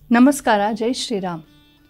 ನಮಸ್ಕಾರ ಜೈ ಶ್ರೀರಾಮ್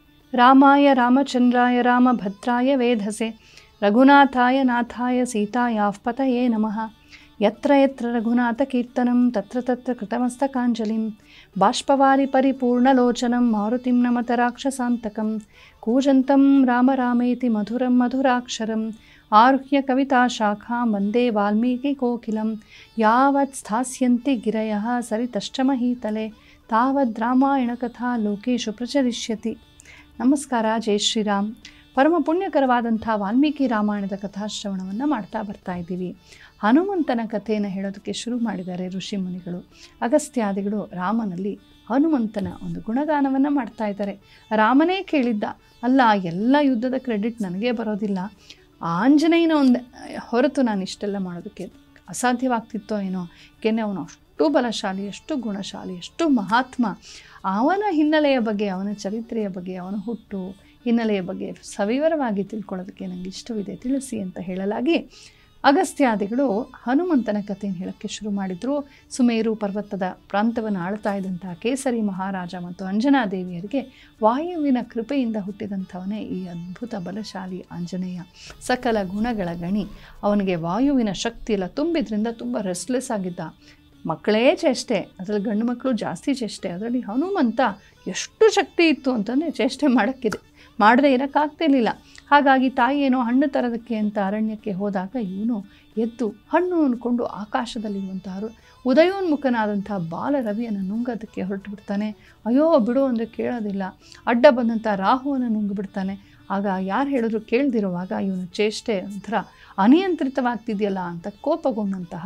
ರಾಮಾಯ ರಾಮಚಂದ್ರಾಯ ರಾಮಭದ್ರಾಯ ವೇಧಸೆ ರಘುನಾಥಾಯ ನಾಥಾಯ ಸೀತಾಯಾಃ ಪತಯೇ ನಮಃ ಯತ್ರ ಯತ್ರ ರಘುನಾಥ ಕೀರ್ತನಂ ತತ್ರ ತತ್ರ ಕೃತಮಸ್ತಕಾಂಜಲಿಂ ಬಾಷ್ಪವಾರಿ ಪರಿಪೂರ್ಣಲೋಚನಂ ಮಾರುತಿಂ ನಮತ ರಾಕ್ಷಸಾಂತಕಂ ಕೂಜಂತಂ ರಾಮ ರಾಮೇತಿ ಮಧುರಂ ಮಧುರಾಕ್ಷರಂ ಆರುಹ್ಯ ಕವಿತಾ ಶಾಖಾಂ ವಂದೇ ವಾಲ್ಮೀಕಿ ಕೋಕಿಲಂ ಯಾವತ್ ಸ್ಥಾಸ್ಯಂತಿ ಗಿರಯಃ ಸರಿತಶ್ಚಮಹೀತಲೆ ತಾವದ್ ರಾಮಾಯಣ ಕಥಾ ಲೋಕೇಶು ಪ್ರಚರಿಷ್ಯತಿ ನಮಸ್ಕಾರ ಜೈ ಶ್ರೀರಾಮ್ ಪರಮ ಪುಣ್ಯಕರವಾದಂಥ ವಾಲ್ಮೀಕಿ ರಾಮಾಯಣದ ಕಥಾಶ್ರವಣವನ್ನು ಮಾಡ್ತಾ ಬರ್ತಾ ಇದ್ದೀವಿ ಹನುಮಂತನ ಕಥೆಯನ್ನು ಹೇಳೋದಕ್ಕೆ ಶುರು ಮಾಡಿದ್ದಾರೆ ಋಷಿ ಮುನಿಗಳು ಅಗಸ್ತ್ಯಾದಿಗಳು ರಾಮನಲ್ಲಿ ಹನುಮಂತನ ಒಂದು ಗುಣಗಾನವನ್ನು ಮಾಡ್ತಾ ಇದ್ದಾರೆ ರಾಮನೇ ಕೇಳಿದ್ದ ಅಲ್ಲ ಎಲ್ಲ ಯುದ್ಧದ ಕ್ರೆಡಿಟ್ ನನಗೇ ಬರೋದಿಲ್ಲ ಆಂಜನೇಯನ ಒಂದು ಹೊರತು ನಾನು ಇಷ್ಟೆಲ್ಲ ಮಾಡೋದಕ್ಕೆ ಅಸಾಧ್ಯವಾಗ್ತಿತ್ತೋ ಏನೋ ಏಕೆಂದರೆ ಅವನು ಅಷ್ಟು ಬಲಶಾಲಿ ಎಷ್ಟು ಗುಣಶಾಲಿ ಎಷ್ಟು ಮಹಾತ್ಮ ಅವನ ಹಿನ್ನೆಲೆಯ ಬಗ್ಗೆ ಅವನ ಚರಿತ್ರೆಯ ಬಗ್ಗೆ ಅವನ ಹುಟ್ಟು ಹಿನ್ನೆಲೆಯ ಬಗ್ಗೆ ಸವಿವರವಾಗಿ ತಿಳ್ಕೊಳ್ಳೋದಕ್ಕೆ ನನಗೆ ಇಷ್ಟವಿದೆ ತಿಳಿಸಿ ಅಂತ ಹೇಳಲಾಗಿ ಅಗಸ್ತ್ಯಾದಿಗಳು ಹನುಮಂತನ ಕಥೆಯನ್ನು ಹೇಳೋಕ್ಕೆ ಶುರು ಮಾಡಿದರು ಸುಮೇರು ಪರ್ವತದ ಪ್ರಾಂತವನ್ನು ಆಳ್ತಾ ಇದ್ದಂಥ ಕೇಸರಿ ಮಹಾರಾಜ ಮತ್ತು ಅಂಜನಾದೇವಿಯರಿಗೆ ವಾಯುವಿನ ಕೃಪೆಯಿಂದ ಹುಟ್ಟಿದಂಥವನೇ ಈ ಅದ್ಭುತ ಬಲಶಾಲಿ ಆಂಜನೇಯ ಸಕಲ ಗುಣಗಳ ಗಣಿ ಅವನಿಗೆ ವಾಯುವಿನ ಶಕ್ತಿ ಎಲ್ಲ ತುಂಬಿದ್ರಿಂದ ತುಂಬ ರೆಸ್ಟ್ಲೆಸ್ ಆಗಿದ್ದ ಮಕ್ಕಳೇ ಚೇಷ್ಟೆ ಅದರಲ್ಲಿ ಗಂಡು ಮಕ್ಕಳು ಜಾಸ್ತಿ ಚೇಷ್ಟೆ ಅದರಲ್ಲಿ ಹನುಮಂತ ಎಷ್ಟು ಶಕ್ತಿ ಇತ್ತು ಅಂತಂದರೆ ಚೇಷ್ಟೆ ಮಾಡೋಕ್ಕಿದೆ ಮಾಡದೇ ಇರೋಕ್ಕಾಗ್ತಿರ್ಲಿಲ್ಲ ಹಾಗಾಗಿ ತಾಯಿ ಏನೋ ಹಣ್ಣು ತರೋದಕ್ಕೆ ಅಂತ ಅರಣ್ಯಕ್ಕೆ ಹೋದಾಗ ಇವನು ಎದ್ದು ಹಣ್ಣು ಅಂದ್ಕೊಂಡು ಆಕಾಶದಲ್ಲಿರುವಂತಹ ಉದಯೋನ್ಮುಖನಾದಂಥ ಬಾಲರವಿಯನ್ನು ನುಂಗೋದಕ್ಕೆ ಹೊರಟು ಬಿಡ್ತಾನೆ ಅಯ್ಯೋ ಬಿಡು ಅಂದರೆ ಕೇಳೋದಿಲ್ಲ ಅಡ್ಡ ಬಂದಂಥ ರಾಹುವನ್ನು ನುಂಗಿಬಿಡ್ತಾನೆ ಆಗ ಯಾರು ಹೇಳಿದ್ರು ಕೇಳ್ದಿರುವಾಗ ಇವನು ಚೇಷ್ಟೆ ಒಂಥರ ಅನಿಯಂತ್ರಿತವಾಗ್ತಿದೆಯಲ್ಲ ಅಂತ ಕೋಪಗೊಂಡಂತಹ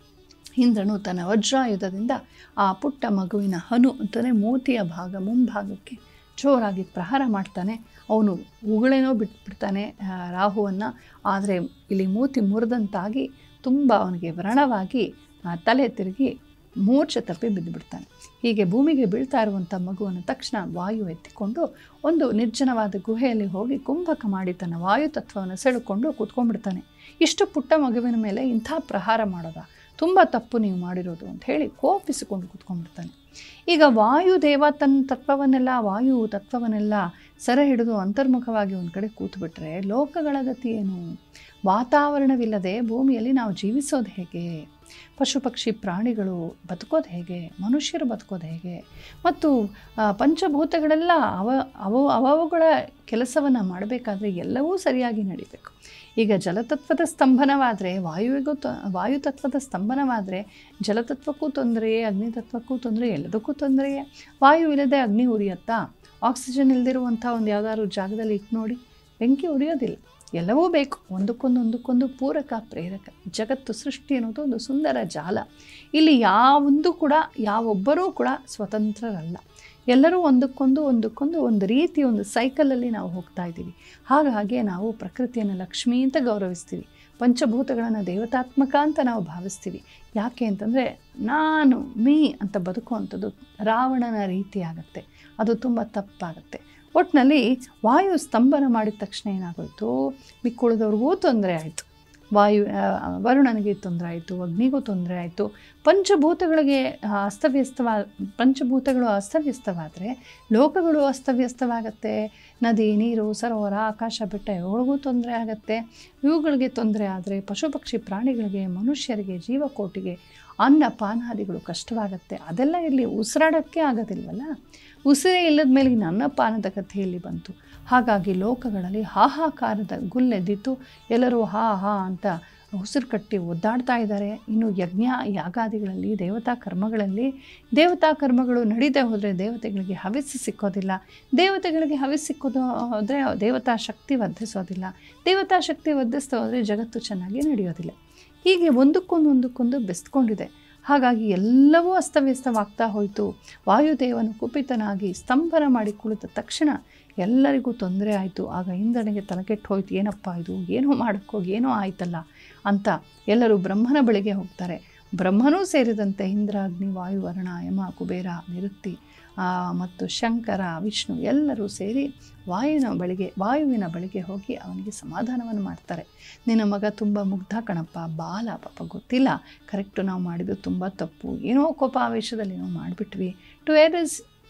ಇಂದ್ರನು ತನ್ನ ವಜ್ರಾಯುಧದಿಂದ ಆ ಪುಟ್ಟ ಮಗುವಿನ ಹನು ಅಂತಲೇ ಮೂತಿಯ ಭಾಗ ಮುಂಭಾಗಕ್ಕೆ ಜೋರಾಗಿ ಪ್ರಹಾರ ಮಾಡ್ತಾನೆ ಅವನು ಉಗುಳೇನೋ ಬಿಟ್ಬಿಡ್ತಾನೆ ರಾಹುವನ್ನು ಆದರೆ ಇಲ್ಲಿ ಮೂತಿ ಮುರಿದಂತಾಗಿ ತುಂಬ ಅವನಿಗೆ ವ್ರಣವಾಗಿ ತಲೆ ತಿರುಗಿ ಮೂರ್ಛೆ ತಪ್ಪಿ ಬಿದ್ದುಬಿಡ್ತಾನೆ ಹೀಗೆ ಭೂಮಿಗೆ ಬೀಳ್ತಾ ಇರುವಂಥ ಮಗುವನ್ನು ತಕ್ಷಣ ವಾಯು ಎತ್ತಿಕೊಂಡು ಒಂದು ನಿರ್ಜನವಾದ ಗುಹೆಯಲ್ಲಿ ಹೋಗಿ ಕುಂಭಕ ಮಾಡಿ ತನ್ನ ವಾಯು ತತ್ವವನ್ನು ಸೆಳೆಕೊಂಡು ಕೂತ್ಕೊಂಡ್ಬಿಡ್ತಾನೆ ಇಷ್ಟು ಪುಟ್ಟ ಮಗುವಿನ ಮೇಲೆ ಇಂಥ ಪ್ರಹಾರ ಮಾಡೋದ ತುಂಬ ತಪ್ಪು ನೀವು ಮಾಡಿರೋದು ಅಂತ ಹೇಳಿ ಕೋಪಿಸಿಕೊಂಡು ಕೂತ್ಕೊಂಡ್ಬಿಡ್ತಾನೆ ಈಗ ವಾಯುದೇವ ತನ್ನ ತತ್ವವನ್ನೆಲ್ಲ ವಾಯು ತತ್ವವನ್ನೆಲ್ಲ ಸೆರೆ ಹಿಡಿದು ಅಂತರ್ಮುಖವಾಗಿ ಒಂದು ಕಡೆ ಕೂತ್ಬಿಟ್ರೆ ಲೋಕಗಳ ಗತಿ ಏನು ವಾತಾವರಣವಿಲ್ಲದೆ ಭೂಮಿಯಲ್ಲಿ ನಾವು ಜೀವಿಸೋದು ಹೇಗೆ ಪಶು ಪಕ್ಷಿ ಪ್ರಾಣಿಗಳು ಬದುಕೋದು ಹೇಗೆ ಮನುಷ್ಯರು ಬದುಕೋದು ಹೇಗೆ ಮತ್ತು ಪಂಚಭೂತಗಳೆಲ್ಲ ಅವ ಅವ ಅವವುಗಳ ಕೆಲಸವನ್ನು ಮಾಡಬೇಕಾದ್ರೆ ಎಲ್ಲವೂ ಸರಿಯಾಗಿ ನಡಿಬೇಕು ಈಗ ಜಲತತ್ವದ ಸ್ತಂಭನವಾದರೆ ವಾಯುವಿಗೂ ತ ವಾಯುತತ್ವದ ಸ್ತಂಭನವಾದರೆ ಜಲತತ್ವಕ್ಕೂ ತೊಂದರೆಯೇ ಅಗ್ನಿತತ್ವಕ್ಕೂ ತೊಂದರೆ ಎಲ್ಲದಕ್ಕೂ ತೊಂದರೆಯೇ ವಾಯು ಇಲ್ಲದೆ ಅಗ್ನಿ ಉರಿಯತ್ತಾ ಆಕ್ಸಿಜನ್ ಇಲ್ಲದಿರುವಂಥ ಒಂದು ಯಾವುದಾದ್ರು ಜಾಗದಲ್ಲಿ ಇಟ್ಟು ನೋಡಿ ಬೆಂಕಿ ಉರಿಯೋದಿಲ್ಲ ಎಲ್ಲವೂ ಬೇಕು ಒಂದಕ್ಕೊಂದು ಒಂದಕ್ಕೊಂದು ಪೂರಕ ಪ್ರೇರಕ ಜಗತ್ತು ಸೃಷ್ಟಿ ಅನ್ನೋದು ಒಂದು ಸುಂದರ ಜಾಲ ಇಲ್ಲಿ ಯಾವೊಂದು ಕೂಡ ಯಾವೊಬ್ಬರೂ ಕೂಡ ಸ್ವತಂತ್ರರಲ್ಲ ಎಲ್ಲರೂ ಒಂದಕ್ಕೊಂದು ಒಂದಕ್ಕೊಂದು ಒಂದು ರೀತಿ ಒಂದು ಸೈಕಲಲ್ಲಿ ನಾವು ಹೋಗ್ತಾ ಇದ್ದೀವಿ ಹಾಗಾಗಿ ನಾವು ಪ್ರಕೃತಿಯನ್ನು ಲಕ್ಷ್ಮಿ ಅಂತ ಗೌರವಿಸ್ತೀವಿ ಪಂಚಭೂತಗಳನ್ನು ದೇವತಾತ್ಮಕ ಅಂತ ನಾವು ಭಾವಿಸ್ತೀವಿ ಯಾಕೆ ಅಂತಂದರೆ ನಾನು ಮೀ ಅಂತ ಬದುಕುವಂಥದ್ದು ರಾವಣನ ರೀತಿ ಆಗುತ್ತೆ ಅದು ತುಂಬ ತಪ್ಪಾಗುತ್ತೆ ಒಟ್ಟಿನಲ್ಲಿ ವಾಯು ಸ್ತಂಭನ ಮಾಡಿದ ತಕ್ಷಣ ಏನಾಗೋಯ್ತು ಮಿಕ್ಕುಳಿದವ್ರಿಗೂ ತೊಂದರೆ ಆಯಿತು ವಾಯು ವರುಣನಿಗೆ ತೊಂದರೆ ಆಯಿತು ಅಗ್ನಿಗೂ ತೊಂದರೆ ಆಯಿತು ಪಂಚಭೂತಗಳಿಗೆ ಅಸ್ತವ್ಯಸ್ತವಾ ಪಂಚಭೂತಗಳು ಅಸ್ತವ್ಯಸ್ತವಾದರೆ ಲೋಕಗಳು ಅಸ್ತವ್ಯಸ್ತವಾಗತ್ತೆ ನದಿ ನೀರು ಸರೋವರ ಆಕಾಶ ಬೆಟ್ಟ ಇವುಗಳಿಗೂ ತೊಂದರೆ ಆಗುತ್ತೆ ಇವುಗಳಿಗೆ ತೊಂದರೆ ಆದರೆ ಪಶು ಪಕ್ಷಿ ಪ್ರಾಣಿಗಳಿಗೆ ಮನುಷ್ಯರಿಗೆ ಜೀವಕೋಟಿಗೆ ಅನ್ನ ಪಾನಾದಿಗಳು ಕಷ್ಟವಾಗತ್ತೆ ಅದೆಲ್ಲ ಇಲ್ಲಿ ಉಸಿರಾಡೋಕ್ಕೆ ಆಗೋದಿಲ್ವಲ್ಲ ಉಸಿರೇ ಇಲ್ಲದ ಮೇಲೆ ಇನ್ನು ಅನ್ನಪಾನದ ಕಥೆಯಲ್ಲಿ ಬಂತು ಹಾಗಾಗಿ ಲೋಕಗಳಲ್ಲಿ ಹಾಹಾಕಾರದ ಗುಲ್ಲೆದ್ದಿತ್ತು ಎಲ್ಲರೂ ಹಾ ಹಾ ಅಂತ ಉಸಿರು ಕಟ್ಟಿ ಒದ್ದಾಡ್ತಾ ಇದ್ದಾರೆ ಇನ್ನು ಯಜ್ಞ ಯಾಗಾದಿಗಳಲ್ಲಿ ದೇವತಾ ಕರ್ಮಗಳಲ್ಲಿ ದೇವತಾ ಕರ್ಮಗಳು ನಡೀದೇ ಹೋದರೆ ದೇವತೆಗಳಿಗೆ ಹವಿಸ್ಸು ಸಿಕ್ಕೋದಿಲ್ಲ ದೇವತೆಗಳಿಗೆ ಹವಿಸ್ಸು ಸಿಕ್ಕೋದು ಹೋದರೆ ದೇವತಾ ಶಕ್ತಿ ವರ್ಧಿಸೋದಿಲ್ಲ ದೇವತಾ ಶಕ್ತಿ ವರ್ಧಿಸ್ತಾ ಹೋದರೆ ಜಗತ್ತು ಚೆನ್ನಾಗಿ ನಡೆಯೋದಿಲ್ಲ ಹೀಗೆ ಒಂದಕ್ಕೊಂದು ಒಂದಕ್ಕೊಂದು ಬೆಸ್ತ್ಕೊಂಡಿದೆ ಹಾಗಾಗಿ ಎಲ್ಲವೂ ಅಸ್ತವ್ಯಸ್ತವಾಗ್ತಾ ಹೋಯಿತು ವಾಯುದೇವನು ಕುಪಿತನಾಗಿ ಸ್ತಂಭನ ಮಾಡಿ ಕುಳಿತ ತಕ್ಷಣ ಎಲ್ಲರಿಗೂ ತೊಂದರೆ ಆಯಿತು ಆಗ ಇಂದ್ರನಿಗೆ ತಲೆಕೆಟ್ಟು ಹೋಯ್ತು ಏನಪ್ಪ ಇದು ಏನೋ ಮಾಡೋಕ್ಕೋಗಿ ಏನೋ ಆಯ್ತಲ್ಲ ಅಂತ ಎಲ್ಲರೂ ಬ್ರಹ್ಮನ ಬಳಿಗೆ ಹೋಗ್ತಾರೆ ಬ್ರಹ್ಮನೂ ಸೇರಿದಂತೆ ಇಂದ್ರ ಅಗ್ನಿ ವಾಯು ವರುಣ ಯಮ ಕುಬೇರ ನಿರುಕ್ತಿ ಮತ್ತು ಶಂಕರ ವಿಷ್ಣು ಎಲ್ಲರೂ ಸೇರಿ ವಾಯುವಿನ ಬಳಿಗೆ ವಾಯುವಿನ ಬಳಿಗೆ ಹೋಗಿ ಅವನಿಗೆ ಸಮಾಧಾನವನ್ನು ಮಾಡ್ತಾರೆ ನಿನ್ನ ಮಗ ತುಂಬ ಮುಗ್ಧ ಕಣಪ್ಪ ಬಾಲ ಪಾಪ ಗೊತ್ತಿಲ್ಲ ಕರೆಕ್ಟು ನಾವು ಮಾಡಿದ್ದು ತುಂಬ ತಪ್ಪು ಏನೋ ಕೋಪ ಆವೇಶದಲ್ಲಿ ಏನೋ ಮಾಡಿಬಿಟ್ವಿ to err is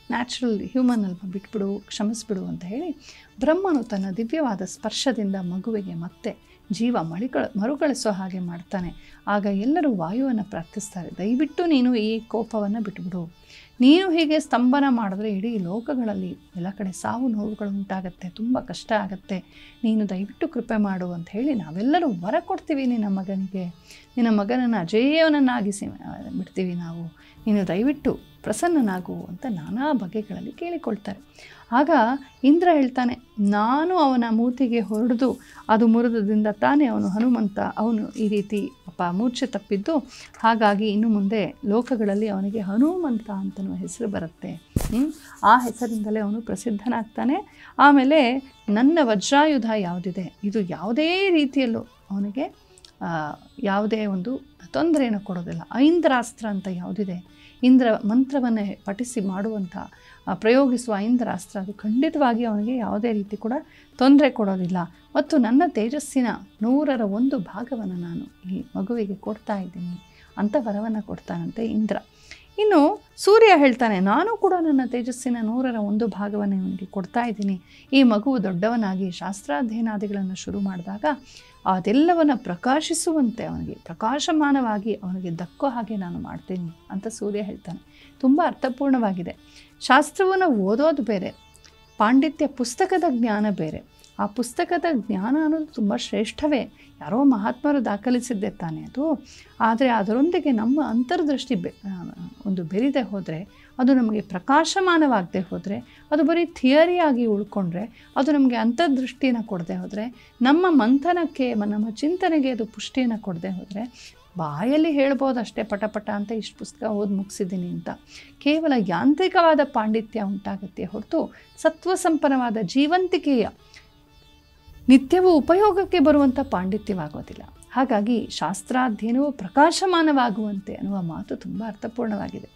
natural human ಅಲ್ವ ಬಿಟ್ಬಿಡು ಕ್ಷಮಿಸ್ಬಿಡು ಅಂತ ಹೇಳಿ ಬ್ರಹ್ಮನು ತನ್ನ ದಿವ್ಯವಾದ ಸ್ಪರ್ಶದಿಂದ ಮಗುವಿಗೆ ಮತ್ತೆ ಜೀವ ಮಳಿಗಳ ಮರುಕಳಿಸೋ ಹಾಗೆ ಮಾಡ್ತಾನೆ ಆಗ ಎಲ್ಲರೂ ವಾಯುವನ್ನು ಪ್ರಾರ್ಥಿಸ್ತಾರೆ ದಯವಿಟ್ಟು ನೀನು ಈ ಕೋಪವನ್ನು ಬಿಟ್ಬಿಡು ನೀನು ಹೀಗೆ ಸ್ತಂಭನ ಮಾಡಿದ್ರೆ ಇಡೀ ಲೋಕಗಳಲ್ಲಿ ಎಲ್ಲ ಕಡೆ ಸಾವು ನೋವುಗಳು ಉಂಟಾಗತ್ತೆ ತುಂಬ ಕಷ್ಟ ಆಗುತ್ತೆ ನೀನು ದಯವಿಟ್ಟು ಕೃಪೆ ಮಾಡು ಅಂತ ಹೇಳಿ ನಾವೆಲ್ಲರೂ ವರ ಕೊಡ್ತೀವಿ ನಿನ್ನ ಮಗನಿಗೆ ನಿನ್ನ ಮಗನನ್ನು ಅಜೇಯವನನ್ನಾಗಿಸಿ ಬಿಡ್ತೀವಿ ನಾವು ನೀನು ದಯವಿಟ್ಟು ಪ್ರಸನ್ನನಾಗು ಅಂತ ನಾನಾ ಬಗೆಗಳಲ್ಲಿ ಕೇಳಿಕೊಳ್ತಾರೆ ಆಗ ಇಂದ್ರ ಹೇಳ್ತಾನೆ ನಾನು ಅವನ ಮೂತಿಗೆ ಹೊಡೆದು ಅದು ಮುರಿದದಿಂದ ತಾನೇ ಅವನು ಹನುಮಂತ ಅವನು ಈ ರೀತಿ ಪಾಪ ಮೂರ್ಛೆ ತಪ್ಪಿದ್ದು ಹಾಗಾಗಿ ಇನ್ನು ಮುಂದೆ ಲೋಕಗಳಲ್ಲಿ ಅವನಿಗೆ ಹನುಮಂತ ಅಂತನೂ ಹೆಸರು ಬರುತ್ತೆ ಹ್ಮ್? ಆ ಹೆಸರಿಂದಲೇ ಅವನು ಪ್ರಸಿದ್ಧನಾಗ್ತಾನೆ ಆಮೇಲೆ ನನ್ನ ವಜ್ರಾಯುಧ ಯಾವುದಿದೆ ಇದು ಯಾವುದೇ ರೀತಿಯಲ್ಲೂ ಅವನಿಗೆ ಆ, ಯಾವುದೇ ಒಂದು ತೊಂದರೆಯನ್ನು ಕೊಡೋದಿಲ್ಲ ಐಂದ್ರಾಸ್ತ್ರ ಅಂತ ಯಾವುದಿದೆ ಇಂದ್ರ ಮಂತ್ರವನ್ನೇ ಪಠಿಸಿ ಮಾಡುವಂಥ ಆ, ಪ್ರಯೋಗಿಸುವ ಐಂದ್ರಾಸ್ತ್ರ ಅದು ಖಂಡಿತವಾಗಿ ಅವನಿಗೆ ಯಾವುದೇ ರೀತಿ ಕೂಡ ತೊಂದರೆ ಕೊಡೋದಿಲ್ಲ ಮತ್ತು ನನ್ನ ತೇಜಸ್ಸಿನ ನೂರರ ಒಂದು ಭಾಗವನ್ನು ನಾನು ಈ ಮಗುವಿಗೆ ಕೊಡ್ತಾ ಇದ್ದೀನಿ ಅಂತ ವರವನ್ನು ಕೊಡ್ತಾನಂತೆ ಇಂದ್ರ ಇನ್ನು ಸೂರ್ಯ ಹೇಳ್ತಾನೆ ನಾನು ಕೂಡ ನನ್ನ ತೇಜಸ್ಸಿನ ನೂರರ ಒಂದು ಭಾಗವನ್ನು ಇವನಿಗೆ ಕೊಡ್ತಾ ಇದ್ದೀನಿ ಈ ಮಗುವು ದೊಡ್ಡವನಾಗಿ ಶಾಸ್ತ್ರಾಧ್ಯಯನಾದಿಗಳನ್ನು ಶುರು ಮಾಡಿದಾಗ ಅದೆಲ್ಲವನ್ನು ಪ್ರಕಾಶಿಸುವಂತೆ ಅವನಿಗೆ ಪ್ರಕಾಶಮಾನವಾಗಿ ಅವನಿಗೆ ದಕ್ಕೋ ಹಾಗೆ ನಾನು ಮಾಡ್ತೀನಿ ಅಂತ ಸೂರ್ಯ ಹೇಳ್ತಾನೆ ತುಂಬ ಅರ್ಥಪೂರ್ಣವಾಗಿದೆ ಶಾಸ್ತ್ರವನ್ನು ಓದೋದು ಬೇರೆ ಪಾಂಡಿತ್ಯ ಪುಸ್ತಕದ ಜ್ಞಾನ ಬೇರೆ ಆ ಪುಸ್ತಕದ ಜ್ಞಾನ ಅನ್ನೋದು ತುಂಬ ಶ್ರೇಷ್ಠವೇ ಯಾರೋ ಮಹಾತ್ಮರು ದಾಖಲಿಸಿದ್ದೆ ತಾನೇ ಅದು ಆದರೆ ಅದರೊಂದಿಗೆ ನಮ್ಮ ಅಂತರ್ದೃಷ್ಟಿ ಬೆ ಆ, ಒಂದು ಬೆರಿದೆ ಹೋದರೆ ಅದು ನಮಗೆ ಪ್ರಕಾಶಮಾನವಾಗದೆ ಹೋದರೆ ಅದು ಬರೀ ಥಿಯರಿಯಾಗಿ ಉಳ್ಕೊಂಡ್ರೆ ಅದು ನಮಗೆ ಅಂತರ್ದೃಷ್ಟಿನ ಕೊಡದೆ ಹೋದರೆ ನಮ್ಮ ಮಂಥನಕ್ಕೆ ಮ- ನಮ್ಮ ಚಿಂತನೆಗೆ ಅದು ಪುಷ್ಟಿಯನ್ನು ಕೊಡದೆ ಹೋದರೆ ಬಾಯಲ್ಲಿ ಹೇಳ್ಬೋದು ಅಷ್ಟೇ ಪಟಪಟ ಅಂತ ಇಷ್ಟು ಪುಸ್ತಕ ಓದಿ ಮುಗಿಸಿದ್ದೀನಿ ಅಂತ ಕೇವಲ ಯಾಂತ್ರಿಕವಾದ ಪಾಂಡಿತ್ಯ ಉಂಟಾಗತ್ತೆ ಹೊರತು ಸತ್ವಸಂಪನ್ನವಾದ ಜೀವಂತಿಕೆಯ ನಿತ್ಯವೂ ಉಪಯೋಗಕ್ಕೆ ಬರುವಂಥ ಪಾಂಡಿತ್ಯವಾಗೋದಿಲ್ಲ ಹಾಗಾಗಿ ಶಾಸ್ತ್ರಾಧ್ಯಯನವು ಪ್ರಕಾಶಮಾನವಾಗುವಂತೆ ಅನ್ನುವ ಮಾತು ತುಂಬ ಅರ್ಥಪೂರ್ಣವಾಗಿದೆ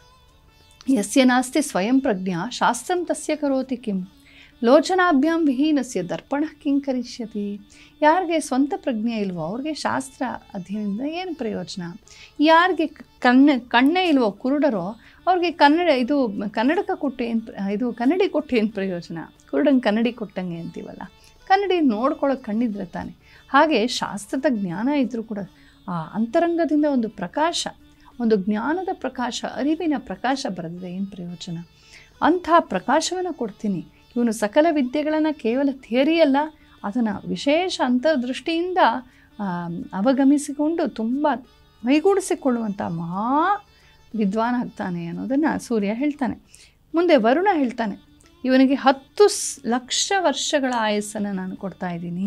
ಯಸ್ಯ ನಾಸ್ತಿ ಸ್ವಯಂ ಪ್ರಜ್ಞಾ ಶಾಸ್ತ್ರಂ ತಸ್ಯ ಕರೋತಿ ಕಿಂ ಲೋಚನಾಭ್ಯಾಂ ವಿಹೀನಸ್ಯ ದರ್ಪಣ ಕಿಂ ಕರಿಷ್ಯತಿ ಯಾರಿಗೆ ಸ್ವಂತ ಪ್ರಜ್ಞೆ ಇಲ್ವೋ ಅವ್ರಿಗೆ ಶಾಸ್ತ್ರ ಅಧ್ಯಯನದಿಂದ ಏನು ಪ್ರಯೋಜನ ಯಾರಿಗೆ ಕಣ್ಣೆ ಕಣ್ಣೇ ಇಲ್ವೋ ಕುರುಡರೋ ಅವ್ರಿಗೆ ಕನ್ನಡ ಇದು ಕನ್ನಡಕ ಕೊಟ್ಟು ಏನು ಇದು ಕನ್ನಡಿ ಕೊಟ್ಟು ಏನು ಪ್ರಯೋಜನ ಕುರುಡಂಗೆ ಕನ್ನಡಿ ಕೊಟ್ಟಂಗೆ ಅಂತೀವಲ್ಲ ಕನ್ನಡಿ ನೋಡ್ಕೊಳ್ಳೋಕೆ ಕಣ್ಣಿದ್ರೆ ತಾನೆ ಹಾಗೆ ಶಾಸ್ತ್ರದ ಜ್ಞಾನ ಇದ್ದರೂ ಕೂಡ ಆ ಅಂತರಂಗದಿಂದ ಒಂದು ಪ್ರಕಾಶ ಒಂದು ಜ್ಞಾನದ ಪ್ರಕಾಶ ಅರಿವಿನ ಪ್ರಕಾಶ ಬರೆದಿದೆ ಏನು ಪ್ರಯೋಜನ ಅಂಥ ಪ್ರಕಾಶವನ್ನು ಕೊಡ್ತೀನಿ ಇವನು ಸಕಲ ವಿದ್ಯೆಗಳನ್ನು ಕೇವಲ ಥಿಯರಿ ಅಲ್ಲ ಅದನ್ನು ವಿಶೇಷ ಅಂತರ್ದೃಷ್ಟಿಯಿಂದ ಆ, ಅವಗಮಿಸಿಕೊಂಡು ತುಂಬ ಮೈಗೂಡಿಸಿಕೊಳ್ಳುವಂಥ ಮಹಾ ವಿದ್ವಾನ್ ಆಗ್ತಾನೆ ಅನ್ನೋದನ್ನು ಸೂರ್ಯ ಹೇಳ್ತಾನೆ ಮುಂದೆ ವರುಣ ಹೇಳ್ತಾನೆ ಇವನಿಗೆ ಹತ್ತು ಸ್ ಲಕ್ಷ ವರ್ಷಗಳ ಆಯಸ್ಸನ್ನು ನಾನು ಕೊಡ್ತಾ ಇದ್ದೀನಿ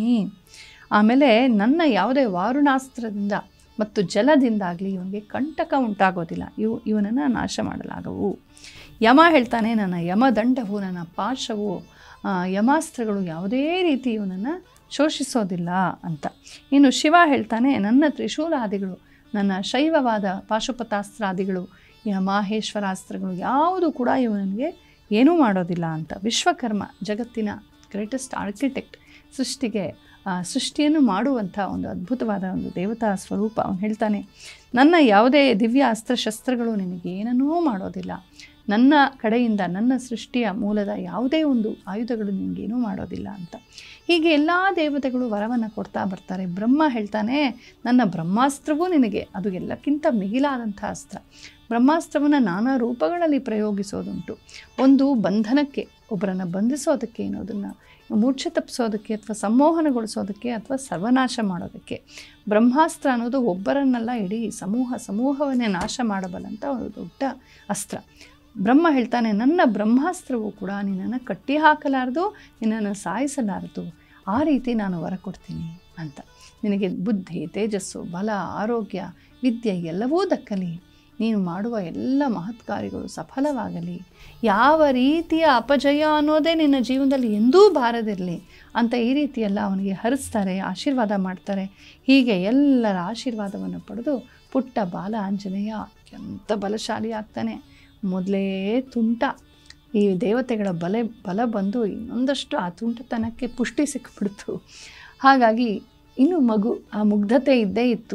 ಆಮೇಲೆ ನನ್ನ ಯಾವುದೇ ವಾರುಣಾಸ್ತ್ರದಿಂದ ಮತ್ತು ಜಲದಿಂದಾಗಲಿ ಇವನಿಗೆ ಕಂಟಕ ಉಂಟಾಗೋದಿಲ್ಲ ಇವು ಇವನನ್ನು ನಾಶ ಮಾಡಲಾಗವು ಯಮ ಹೇಳ್ತಾನೆ ನನ್ನ ಯಮದಂಡವು ನನ್ನ ಪಾಶವು ಆ, ಯಮಾಸ್ತ್ರಗಳು ಯಾವುದೇ ರೀತಿ ಇವನನ್ನು ಶೋಷಿಸೋದಿಲ್ಲ ಅಂತ ಇನ್ನು ಶಿವ ಹೇಳ್ತಾನೆ ನನ್ನ ತ್ರಿಶೂಲಾದಿಗಳು ನನ್ನ ಶೈವವಾದ ಪಾಶುಪತಾಸ್ತ್ರಾದಿಗಳು ಯ ಮಾಹೇಶ್ವರಾಸ್ತ್ರಗಳು ಯಾವುದು ಕೂಡ ಇವನಿಗೆ ಏನೂ ಮಾಡೋದಿಲ್ಲ ಅಂತ ವಿಶ್ವಕರ್ಮ ಜಗತ್ತಿನ ಗ್ರೇಟೆಸ್ಟ್ ಆರ್ಕಿಟೆಕ್ಟ್ ಸೃಷ್ಟಿಗೆ ಆ, ಸೃಷ್ಟಿಯನ್ನು ಮಾಡುವಂಥ ಒಂದು ಅದ್ಭುತವಾದ ಒಂದು ದೇವತಾ ಸ್ವರೂಪ ಅವನು ಹೇಳ್ತಾನೆ ನನ್ನ ಯಾವುದೇ ದಿವ್ಯ ಅಸ್ತ್ರಶಸ್ತ್ರಗಳು ನಿನಗೆ ಏನನ್ನೂ ಮಾಡೋದಿಲ್ಲ ನನ್ನ ಕಡೆಯಿಂದ ನನ್ನ ಸೃಷ್ಟಿಯ ಮೂಲದ ಯಾವುದೇ ಒಂದು ಆಯುಧಗಳು ನಿನಗೇನೂ ಮಾಡೋದಿಲ್ಲ ಅಂತ ಹೀಗೆ ಎಲ್ಲ ದೇವತೆಗಳು ವರವನ್ನು ಕೊಡ್ತಾ ಬರ್ತಾರೆ ಬ್ರಹ್ಮ ಹೇಳ್ತಾನೆ ನನ್ನ ಬ್ರಹ್ಮಾಸ್ತ್ರವೂ ನಿನಗೆ ಅದು ಎಲ್ಲಕ್ಕಿಂತ ಮಿಗಿಲಾದಂಥ ಅಸ್ತ್ರ ಬ್ರಹ್ಮಾಸ್ತ್ರವನ್ನು ನಾನಾ ರೂಪಗಳಲ್ಲಿ ಪ್ರಯೋಗಿಸೋದುಂಟು ಒಂದು ಬಂಧನಕ್ಕೆ ಒಬ್ಬರನ್ನು ಬಂಧಿಸೋದಕ್ಕೆ ಅನ್ನೋದನ್ನು ಮೂರ್ಛೆ ತಪ್ಪಿಸೋದಕ್ಕೆ ಅಥವಾ ಸಂಮೋಹನಗೊಳಿಸೋದಕ್ಕೆ ಅಥವಾ ಸರ್ವನಾಶ ಮಾಡೋದಕ್ಕೆ ಬ್ರಹ್ಮಾಸ್ತ್ರ ಅನ್ನೋದು ಒಬ್ಬರನ್ನೆಲ್ಲ ಇಡೀ ಸಮೂಹ ಸಮೂಹವನ್ನೇ ನಾಶ ಮಾಡಬಲ್ಲಂಥ ಒಂದು ದೊಡ್ಡ ಅಸ್ತ್ರ ಬ್ರಹ್ಮ ಹೇಳ್ತಾನೆ ನನ್ನ ಬ್ರಹ್ಮಾಸ್ತ್ರವು ಕೂಡ ನಿನ್ನನ್ನು ಕಟ್ಟಿ ಹಾಕಲಾರದು ನಿನ್ನನ್ನು ಸಾಯಿಸಲಾರದು ಆ ರೀತಿ ನಾನು ವರ ಕೊಡ್ತೀನಿ ಅಂತ ನಿನಗೆ ಬುದ್ಧಿ ತೇಜಸ್ಸು ಬಲ ಆರೋಗ್ಯ ವಿದ್ಯೆ ಎಲ್ಲವೂ ದಕ್ಕಲಿ ನೀನು ಮಾಡುವ ಎಲ್ಲ ಮಹತ್ ಕಾರ್ಯಗಳು ಸಫಲವಾಗಲಿ ಯಾವ ರೀತಿಯ ಅಪಜಯ ಅನ್ನೋದೇ ನಿನ್ನ ಜೀವನದಲ್ಲಿ ಎಂದೂ ಬಾರದಿರಲಿ ಅಂತ ಈ ರೀತಿಯೆಲ್ಲ ಅವನಿಗೆ ಹರಿಸ್ತಾರೆ ಆಶೀರ್ವಾದ ಮಾಡ್ತಾರೆ ಹೀಗೆ ಎಲ್ಲರ ಆಶೀರ್ವಾದವನ್ನು ಪಡೆದು ಪುಟ್ಟ ಬಾಲ ಆಂಜನೇಯ ಅತ್ಯಂತ ಬಲಶಾಲಿ ಆಗ್ತಾನೆ ಮೊದಲೇ ತುಂಟ ಈ ದೇವತೆಗಳ ಬಲೆ ಬಲ ಬಂದು ಇನ್ನೊಂದಷ್ಟು ಆ ತುಂಟತನಕ್ಕೆ ಪುಷ್ಟಿ ಸಿಕ್ಬಿಡ್ತು ಹಾಗಾಗಿ ಇನ್ನು ಮಗು ಆ ಮುಗ್ಧತೆ ಇದ್ದೇ ಇತ್ತು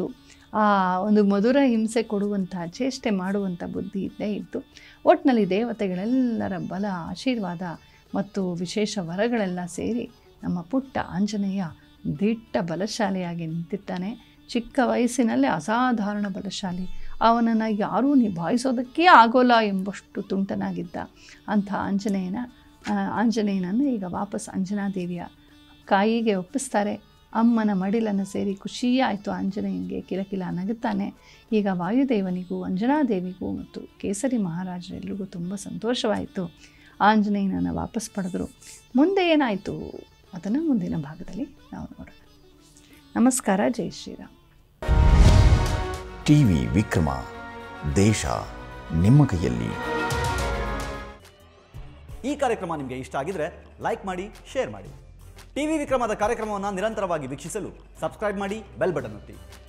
ಆ ಒಂದು ಮಧುರ ಹಿಂಸೆ ಕೊಡುವಂಥ ಚೇಷ್ಟೆ ಮಾಡುವಂಥ ಬುದ್ಧಿ ಇದ್ದೇ ಇತ್ತು ಒಟ್ಟಿನಲ್ಲಿ ದೇವತೆಗಳೆಲ್ಲರ ಬಲ ಆಶೀರ್ವಾದ ಮತ್ತು ವಿಶೇಷ ವರಗಳೆಲ್ಲ ಸೇರಿ ನಮ್ಮ ಪುಟ್ಟ ಆಂಜನೇಯ ದಿಟ್ಟ ಬಲಶಾಲಿಯಾಗಿ ನಿಂತಿದ್ದಾನೆ ಚಿಕ್ಕ ವಯಸ್ಸಿನಲ್ಲೇ ಅಸಾಧಾರಣ ಬಲಶಾಲಿ ಅವನನ್ನು ಯಾರೂ ನಿಭಾಯಿಸೋದಕ್ಕೇ ಆಗೋಲ್ಲ ಎಂಬಷ್ಟು ತುಂಟನಾಗಿದ್ದ ಅಂಥ ಆಂಜನೇಯನ ಆ, ಆಂಜನೇಯನನ್ನು ಈಗ ವಾಪಸ್ ಅಂಜನಾದೇವಿಯ ಕಾಯಿಗೆ ಒಪ್ಪಿಸ್ತಾರೆ ಅಮ್ಮನ ಮಡಿಲನ್ನು ಸೇರಿ ಖುಷಿಯಾಯಿತು ಆಂಜನೇಯನಿಗೆ ಕಿಲಕಿಲ ನಗುತ್ತಾನೆ ಈಗ ವಾಯುದೇವನಿಗೂ ಅಂಜನಾದೇವಿಗೂ ಮತ್ತು ಕೇಸರಿ ಮಹಾರಾಜರೆಲ್ಲರಿಗೂ ತುಂಬ ಸಂತೋಷವಾಯಿತು ಆಂಜನೇಯನನ್ನು ವಾಪಸ್ ಪಡೆದರು ಮುಂದೆ ಏನಾಯಿತು ಅದನ್ನು ಮುಂದಿನ ಭಾಗದಲ್ಲಿ ನಾವು ನೋಡೋಣ ನಮಸ್ಕಾರ ಜೈ ಶ್ರೀರಾಮ್ ಟಿವಿ ವಿಕ್ರಮ ದೇಶ ನಿಮ್ಮ ಕೈಯಲ್ಲಿ ಈ ಕಾರ್ಯಕ್ರಮ ನಿಮಗೆ ಇಷ್ಟ ಆಗಿದ್ರೆ ಲೈಕ್ ಮಾಡಿ ಶೇರ್ ಮಾಡಿ ಟಿವಿ ವಿಕ್ರಮದ ಕಾರ್ಯಕ್ರಮವನ್ನು ನಿರಂತರವಾಗಿ ವೀಕ್ಷಿಸಲು ಸಬ್ಸ್ಕ್ರೈಬ್ ಮಾಡಿ ಬೆಲ್ ಬಟನ್ ಒತ್ತಿ